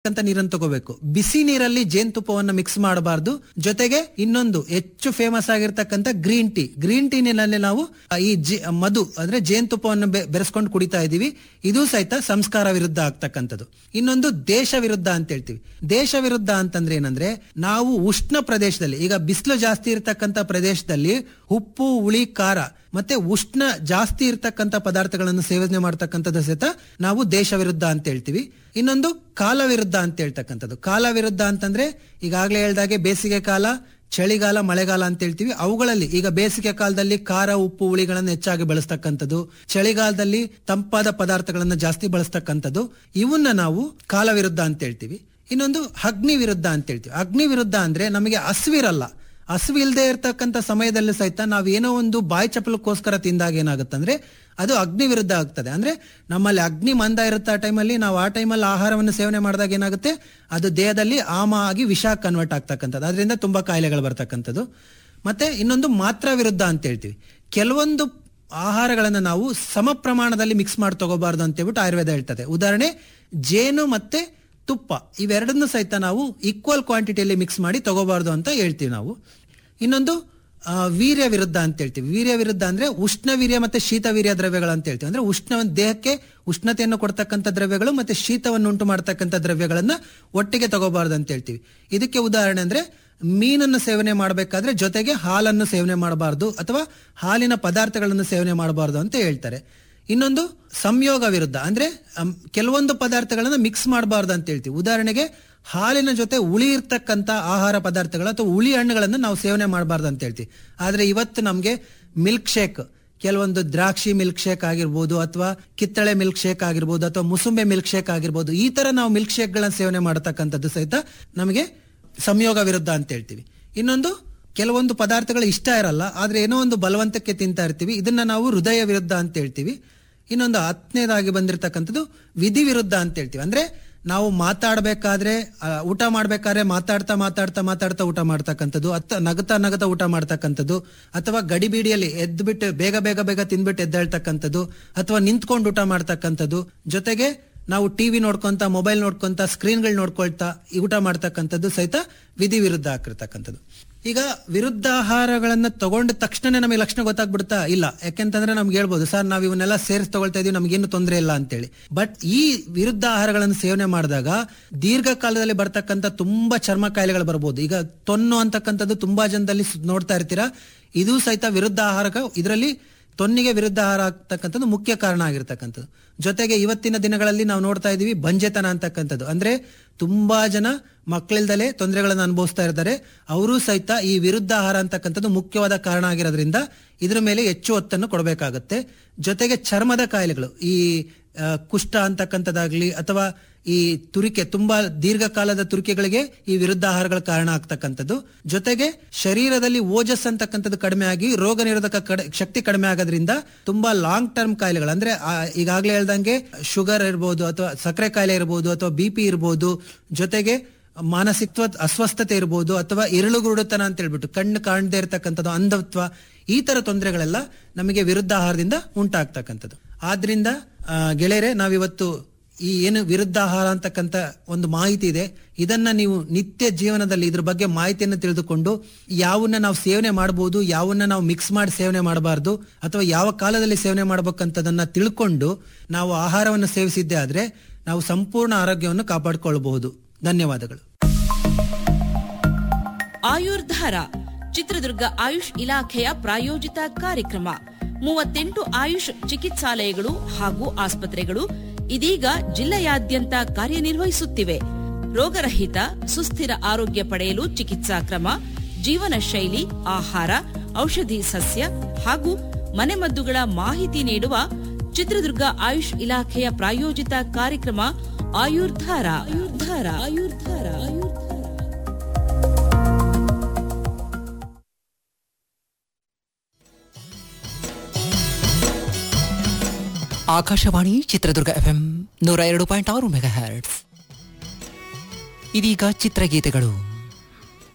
ಅಂತ ನೀರನ್ನು ತಗೋಬೇಕು ಬಿಸಿ ನೀರಲ್ಲಿ ಜೇನುತುಪ್ಪವನ್ನು ಮಿಕ್ಸ್ ಮಾಡಬಾರ್ದು ಜೊತೆಗೆ ಇನ್ನೊಂದು ಹೆಚ್ಚು ಫೇಮಸ್ ಆಗಿರ್ತಕ್ಕಂಥ ಗ್ರೀನ್ ಟೀ ಗ್ರೀನ್ ಟೀನಲ್ಲಿ ನಾವು ಆ, ಈ ಜಿ- ಮಧು ಅಂದ್ರೆ ಜೇನುತುಪ್ಪವನ್ನು ಬೆ- ಬೆರೆಸ್ಕೊಂಡು ಕುಡಿತಾ ಇದೀವಿ ಇದು ಸಹಿತ ಸಂಸ್ಕಾರ ವಿರುದ್ಧ ಆಗ್ತಕ್ಕಂಥದ್ದು ಇನ್ನೊಂದು ದೇಶ ವಿರುದ್ಧ ಅಂತ ಹೇಳ್ತೀವಿ ದೇಶ ವಿರುದ್ಧ ಅಂತಂದ್ರೆ ಏನಂದ್ರೆ ನಾವು ಉಷ್ಣ ಪ್ರದೇಶದಲ್ಲಿ ಈಗ ಬಿಸಿಲು ಜಾಸ್ತಿ ಇರತಕ್ಕಂಥ ಪ್ರದೇಶದಲ್ಲಿ ಉಪ್ಪು ಹುಳಿ ಖಾರ ಮತ್ತೆ ಉಷ್ಣ ಜಾಸ್ತಿ ಇರತಕ್ಕಂಥ ಪದಾರ್ಥಗಳನ್ನು ಸೇವನೆ ಮಾಡ್ತಕ್ಕಂಥದ್ದು ಸಹಿತ ನಾವು ದೇಶ ವಿರುದ್ಧ ಅಂತ ಹೇಳ್ತೀವಿ ಇನ್ನೊಂದು ಕಾಲ ವಿರುದ್ಧ ಅಂತ ಹೇಳ್ತಕ್ಕಂಥದ್ದು ಕಾಲ ವಿರುದ್ಧ ಅಂತಂದ್ರೆ ಈಗಾಗಲೇ ಹೇಳ್ದಾಗೆ ಬೇಸಿಗೆ ಕಾಲ ಚಳಿಗಾಲ ಮಳೆಗಾಲ ಅಂತ ಹೇಳ್ತೀವಿ ಅವುಗಳಲ್ಲಿ ಈಗ ಬೇಸಿಗೆ ಕಾಲದಲ್ಲಿ ಖಾರ ಉಪ್ಪು ಹುಳಿಗಳನ್ನು ಹೆಚ್ಚಾಗಿ ಬಳಸ್ತಕ್ಕಂಥದ್ದು ಚಳಿಗಾಲದಲ್ಲಿ ತಂಪಾದ ಪದಾರ್ಥಗಳನ್ನು ಜಾಸ್ತಿ ಬಳಸ್ತಕ್ಕಂಥದ್ದು ಇವನ್ನ ನಾವು ಕಾಲ ವಿರುದ್ಧ ಅಂತ ಹೇಳ್ತೀವಿ ಇನ್ನೊಂದು ಅಗ್ನಿ ವಿರುದ್ಧ ಅಂತ ಹೇಳ್ತೀವಿ ಅಗ್ನಿ ವಿರುದ್ಧ ಅಂದ್ರೆ ನಮಗೆ ಹಸಿವಿರಲ್ಲ ಹಸಿವು ಇಲ್ಲದೆ ಇರತಕ್ಕಂಥ ಸಮಯದಲ್ಲಿ ಸಹಿತ ನಾವು ಏನೋ ಒಂದು ಬಾಯಿ ಚಪಲಕ್ಕೋಸ್ಕರ ತಿಂದಾಗ ಏನಾಗುತ್ತಂದ್ರೆ ಅದು ಅಗ್ನಿ ವಿರುದ್ಧ ಆಗ್ತದೆ ಅಂದ್ರೆ ನಮ್ಮಲ್ಲಿ ಅಗ್ನಿ ಮಂದ ಇರುತ್ತೆ ಆ ಟೈಮಲ್ಲಿ ನಾವು ಆ ಟೈಮಲ್ಲಿ ಆಹಾರವನ್ನು ಸೇವನೆ ಮಾಡಿದಾಗ ಏನಾಗುತ್ತೆ ಅದು ದೇಹದಲ್ಲಿ ಆಮ ಆಗಿ ವಿಷ ಕನ್ವರ್ಟ್ ಆಗ್ತಕ್ಕಂಥದ್ದು ಅದರಿಂದ ತುಂಬಾ ಕಾಯಿಲೆಗಳು ಬರ್ತಕ್ಕಂಥದ್ದು ಮತ್ತೆ ಇನ್ನೊಂದು ಮಾತ್ರ ವಿರುದ್ಧ ಅಂತ ಹೇಳ್ತೀವಿ ಕೆಲವೊಂದು ಆಹಾರಗಳನ್ನು ನಾವು ಸಮ ಪ್ರಮಾಣದಲ್ಲಿ ಮಿಕ್ಸ್ ಮಾಡಿ ತಗೋಬಾರ್ದು ಅಂತ ಹೇಳ್ಬಿಟ್ಟು ಆಯುರ್ವೇದ ಹೇಳ್ತದೆ ಉದಾಹರಣೆ ಜೇನು ಮತ್ತೆ ತುಪ್ಪ ಇವೆರಡನ್ನು ಸಹಿತ ನಾವು ಈಕ್ವಲ್ ಕ್ವಾಂಟಿಟಿಯಲ್ಲಿ ಮಿಕ್ಸ್ ಮಾಡಿ ತಗೋಬಾರ್ದು ಅಂತ ಹೇಳ್ತೀವಿ ನಾವು ಇನ್ನೊಂದು ಆ, ವೀರ್ಯ ವಿರುದ್ಧ ಅಂತ ಹೇಳ್ತೀವಿ ವೀರ್ಯ ವಿರುದ್ಧ ಅಂದ್ರೆ ಉಷ್ಣ ವೀರ್ಯ ಮತ್ತೆ ಶೀತ ವೀರ್ಯ ದ್ರವ್ಯಗಳು ಅಂತ ಹೇಳ್ತೀವಿ ಅಂದ್ರೆ ಉಷ್ಣ ದೇಹಕ್ಕೆ ಉಷ್ಣತೆಯನ್ನು ಕೊಡ್ತಕ್ಕಂಥ ದ್ರವ್ಯಗಳು ಮತ್ತೆ ಶೀತವನ್ನು ಉಂಟು ಮಾಡ್ತಕ್ಕಂಥ ದ್ರವ್ಯಗಳನ್ನ ಒಟ್ಟಿಗೆ ತಗೋಬಾರ್ದು ಅಂತ ಹೇಳ್ತೀವಿ ಇದಕ್ಕೆ ಉದಾಹರಣೆ ಅಂದ್ರೆ ಮೀನನ್ನು ಸೇವನೆ ಮಾಡಬೇಕಾದ್ರೆ ಜೊತೆಗೆ ಹಾಲನ್ನು ಸೇವನೆ ಮಾಡಬಾರ್ದು ಅಥವಾ ಹಾಲಿನ ಪದಾರ್ಥಗಳನ್ನು ಸೇವನೆ ಮಾಡಬಾರ್ದು ಅಂತ ಹೇಳ್ತಾರೆ ಇನ್ನೊಂದು ಸಂಯೋಗ ವಿರುದ್ಧ ಅಂದ್ರೆ ಅಮ್, ಕೆಲವೊಂದು ಪದಾರ್ಥಗಳನ್ನ ಮಿಕ್ಸ್ ಮಾಡಬಾರ್ದು ಅಂತ ಹೇಳ್ತೀವಿ ಉದಾಹರಣೆಗೆ ಹಾಲಿನ ಜೊತೆ ಹುಳಿ ಇರ್ತಕ್ಕಂಥ ಆಹಾರ ಪದಾರ್ಥಗಳು ಅಥವಾ ಹುಳಿ ಹಣ್ಣುಗಳನ್ನು ನಾವು ಸೇವನೆ ಮಾಡಬಾರ್ದು ಅಂತ ಹೇಳ್ತೀವಿ ಆದ್ರೆ ಇವತ್ತು ನಮ್ಗೆ ಮಿಲ್ಕ್ ಶೇಕ್ ಕೆಲವೊಂದು ದ್ರಾಕ್ಷಿ ಮಿಲ್ಕ್ ಶೇಕ್ ಆಗಿರ್ಬೋದು ಅಥವಾ ಕಿತ್ತಳೆ ಮಿಲ್ಕ್ ಶೇಕ್ ಆಗಿರ್ಬೋದು ಅಥವಾ ಮುಸುಂಬೆ ಮಿಲ್ಕ್ ಶೇಕ್ ಆಗಿರ್ಬೋದು ಈ ತರ ನಾವು ಮಿಲ್ಕ್ ಶೇಕ್ಗಳನ್ನ ಸೇವನೆ ಮಾಡತಕ್ಕಂಥದ್ದು ಸಹಿತ ನಮಗೆ ಸಂಯೋಗ ವಿರುದ್ಧ ಅಂತ ಹೇಳ್ತೀವಿ ಇನ್ನೊಂದು ಕೆಲವೊಂದು ಪದಾರ್ಥಗಳು ಇಷ್ಟ ಇರಲ್ಲ ಆದ್ರೆ ಏನೋ ಒಂದು ಬಲವಂತಕ್ಕೆ ತಿಂತಾ ಇರ್ತೀವಿ ಇದನ್ನ ನಾವು ಹೃದಯ ವಿರುದ್ಧ ಅಂತ ಹೇಳ್ತೀವಿ ಇನ್ನೊಂದು ಹತ್ತನೇದಾಗಿ ಬಂದಿರತಕ್ಕಂಥದ್ದು ವಿಧಿ ವಿರುದ್ಧ ಅಂತ ಹೇಳ್ತೀವಿ ಅಂದ್ರೆ ನಾವು ಮಾತಾಡಬೇಕಾದ್ರೆ ಊಟ ಮಾಡ್ಬೇಕಾದ್ರೆ ಮಾತಾಡ್ತಾ ಮಾತಾಡ್ತಾ ಮಾತಾಡ್ತಾ ಊಟ ಮಾಡ್ತಕ್ಕಂಥದ್ದು ಅತ್ತ ನಗತಾ ನಗತಾ ಊಟ ಮಾಡ್ತಕ್ಕಂಥದ್ದು ಅಥವಾ ಗಡಿಬಿಡಿಯಲ್ಲಿ ಎದ್ಬಿಟ್ಟು ಬೇಗ ಬೇಗ ಬೇಗ ತಿಂದ್ಬಿಟ್ಟು ಎದ್ದೇಳ್ತಕ್ಕಂಥದ್ದು ಅಥವಾ ನಿಂತ್ಕೊಂಡು ಊಟ ಮಾಡ್ತಕ್ಕಂಥದ್ದು ಜೊತೆಗೆ ನಾವು ಟಿವಿ ನೋಡ್ಕೊಂತ ಮೊಬೈಲ್ ನೋಡ್ಕೊಂತ ಸ್ಕ್ರೀನ್ಗಳು ನೋಡ್ಕೊಳ್ತಾ ಈ ಊಟ ಮಾಡ್ತಕ್ಕಂಥದ್ದು ಸಹಿತ ವಿಧಿ ವಿರುದ್ಧ ಆಗಿರ್ತಕ್ಕಂಥದ್ದು ಈಗ ವಿರುದ್ಧ ಆಹಾರಗಳನ್ನ ತಗೊಂಡ ತಕ್ಷಣ ನಮಗೆ ಲಕ್ಷಣ ಗೊತ್ತಾಗ್ಬಿಡುತ್ತಾ ಇಲ್ಲ ಯಾಕೆಂತಂದ್ರೆ ನಮ್ಗೆ ಹೇಳ್ಬೋದು ಸರ್ ನಾವು ಇವನ್ನೆಲ್ಲ ಸೇರಿಸಿ ತಗೊಳ್ತಾ ಇದೀವಿ ನಮ್ಗೇನು ತೊಂದರೆ ಇಲ್ಲ ಅಂತೇಳಿ ಬಟ್ ಈ ವಿರುದ್ಧ ಆಹಾರಗಳನ್ನು ಸೇವನೆ ಮಾಡಿದಾಗ ದೀರ್ಘಕಾಲದಲ್ಲಿ ಬರ್ತಕ್ಕಂಥ ತುಂಬಾ ಚರ್ಮ ಕಾಯಿಲೆಗಳು ಬರ್ಬೋದು ಈಗ ತೊನ್ನು ಅಂತಕ್ಕಂಥದ್ದು ತುಂಬಾ ಜನದಲ್ಲಿ ಸ್- ನೋಡ್ತಾ ಇರ್ತೀರಾ ಇದು ಸಹಿತ ವಿರುದ್ಧ ಆಹಾರಕ ಇದರಲ್ಲಿ ತೊನ್ನಿಗೆ ವಿರುದ್ಧ ಆಹಾರ ಆಗ್ತಕ್ಕಂಥದ್ದು ಮುಖ್ಯ ಕಾರಣ ಆಗಿರ್ತಕ್ಕಂಥದ್ದು ಜೊತೆಗೆ ಇವತ್ತಿನ ದಿನಗಳಲ್ಲಿ ನಾವು ನೋಡ್ತಾ ಇದೀವಿ ಬಂಜೆತನ ಅಂತಕ್ಕಂಥದ್ದು ಅಂದ್ರೆ ತುಂಬಾ ಜನ ಮಕ್ಕಳಿಲ್ದಲೆ ತೊಂದರೆಗಳನ್ನು ಅನುಭವಿಸ್ತಾ ಇರ್ತಾರೆ ಅವರು ಸಹಿತ ಈ ವಿರುದ್ಧ ಆಹಾರ ಅಂತಕ್ಕಂಥದ್ದು ಮುಖ್ಯವಾದ ಕಾರಣ ಆಗಿರೋದ್ರಿಂದ ಇದ್ರ ಮೇಲೆ ಹೆಚ್ಚು ಒತ್ತನ್ನು ಕೊಡಬೇಕಾಗತ್ತೆ ಜೊತೆಗೆ ಚರ್ಮದ ಕಾಯಿಲೆಗಳು ಈ ಆ, ಕುಷ್ಠ ಅಂತಕ್ಕಂಥದ್ದಾಗ್ಲಿ ಅಥವಾ ಈ ತುರಿಕೆ ತುಂಬಾ ದೀರ್ಘಕಾಲದ ತುರಿಕೆಗಳಿಗೆ ಈ ವಿರುದ್ಧ ಆಹಾರಗಳ ಕಾರಣ ಆಗ್ತಕ್ಕಂಥದ್ದು ಜೊತೆಗೆ ಶರೀರದಲ್ಲಿ ಓಜಸ್ ಅಂತಕ್ಕಂಥದ್ದು ಕಡಿಮೆ ಆಗಿ ರೋಗ ನಿರೋಧಕ ಕಡೆ- ಶಕ್ತಿ ಕಡಿಮೆ ಆಗೋದ್ರಿಂದ ತುಂಬಾ ಲಾಂಗ್ ಟರ್ಮ್ ಕಾಯಿಲೆಗಳು ಅಂದ್ರೆ ಆ, ಈಗಾಗ್ಲೇ ಹೇಳ್ದಂಗೆ ಶುಗರ್ ಇರ್ಬೋದು ಅಥವಾ ಸಕ್ಕರೆ ಕಾಯಿಲೆ ಇರ್ಬೋದು ಅಥವಾ ಬಿ ಪಿ ಇರ್ಬೋದು ಜೊತೆಗೆ ಮಾನಸಿಕ ಅಸ್ವಸ್ಥತೆ ಇರ್ಬೋದು ಅಥವಾ ಇರುಳುಗುರುಡುತನ ಅಂತ ಹೇಳ್ಬಿಟ್ಟು ಕಣ್ಣು ಕಾಣದೇ ಇರತಕ್ಕಂಥದ್ದು ಅಂಧತ್ವ ಈ ತರ ತೊಂದರೆಗಳೆಲ್ಲ ನಮಗೆ ವಿರುದ್ಧ ಆಹಾರದಿಂದ ಉಂಟಾಗ್ತಕ್ಕಂಥದ್ದು ಆದ್ರಿಂದ ಆ, ಗೆಳೆಯರೆ ನಾವಿವತ್ತು ಈ ಏನು ವಿರುದ್ಧ ಆಹಾರ ಅಂತಕ್ಕಂಥ ಒಂದು ಮಾಹಿತಿ ಇದೆ ಇದನ್ನ ನೀವು ನಿತ್ಯ ಜೀವನದಲ್ಲಿ ಇದ್ರ ಬಗ್ಗೆ ಮಾಹಿತಿಯನ್ನು ತಿಳಿದುಕೊಂಡು ಯಾವನ್ನ ನಾವು ಸೇವನೆ ಮಾಡಬಹುದು ಯಾವನ್ನ ನಾವು ಮಿಕ್ಸ್ ಮಾಡಿ ಸೇವನೆ ಮಾಡಬಾರ್ದು ಅಥವಾ ಯಾವ ಕಾಲದಲ್ಲಿ ಸೇವನೆ ಮಾಡಬೇಕಂತದನ್ನ ತಿಳ್ಕೊಂಡು ನಾವು ಆಹಾರವನ್ನು ಸೇವಿಸಿದ್ದೇ ಆದ್ರೆ ನಾವು ಸಂಪೂರ್ಣ ಆರೋಗ್ಯವನ್ನು ಕಾಪಾಡಿಕೊಳ್ಳಬಹುದು ಧನ್ಯವಾದಗಳು ಆಯುರ್ಧಾರ ಚಿತ್ರದುರ್ಗ ಆಯುಷ್ ಇಲಾಖೆಯ ಪ್ರಾಯೋಜಿತ ಕಾರ್ಯಕ್ರಮ ಮೂವತ್ತೆಂಟು ಆಯುಷ್ ಚಿಕಿತ್ಸಾಲಯಗಳು ಹಾಗೂ ಆಸ್ಪತ್ರೆಗಳು ಇದೀಗ ಜಿಲ್ಲೆಯಾದ್ಯಂತ ಕಾರ್ಯನಿರ್ವಹಿಸುತ್ತಿವೆ ರೋಗರಹಿತ ಸುಸ್ಥಿರ ಆರೋಗ್ಯ ಪಡೆಯಲು ಚಿಕಿತ್ಸಾ ಕ್ರಮ ಜೀವನ ಶೈಲಿ ಆಹಾರ ಔಷಧಿ ಸಸ್ಯ ಹಾಗೂ ಮನೆಮದ್ದುಗಳ ಮಾಹಿತಿ ನೀಡುವ ಚಿತ್ರದುರ್ಗ ಆಯುಷ್ ಇಲಾಖೆಯ ಪ್ರಾಯೋಜಿತ ಕಾರ್ಯಕ್ರಮ ಆಯುರ್ಧಾರ ಆಯುರ್ಧಾರ ಆಯುರ್ಧಾರ ಆಯುರ್ಧಾರ ಆಕಾಶವಾಣಿ ಚಿತ್ರದುರ್ಗ ಎಫ್ಎಂ ನೂರ ಎರಡು ಪಾಯಿಂಟ್ ಆರು ಮೆಗಾ ಹರ್ಟ್ಸ್ ಇದೀಗ ಚಿತ್ರಗೀತೆಗಳು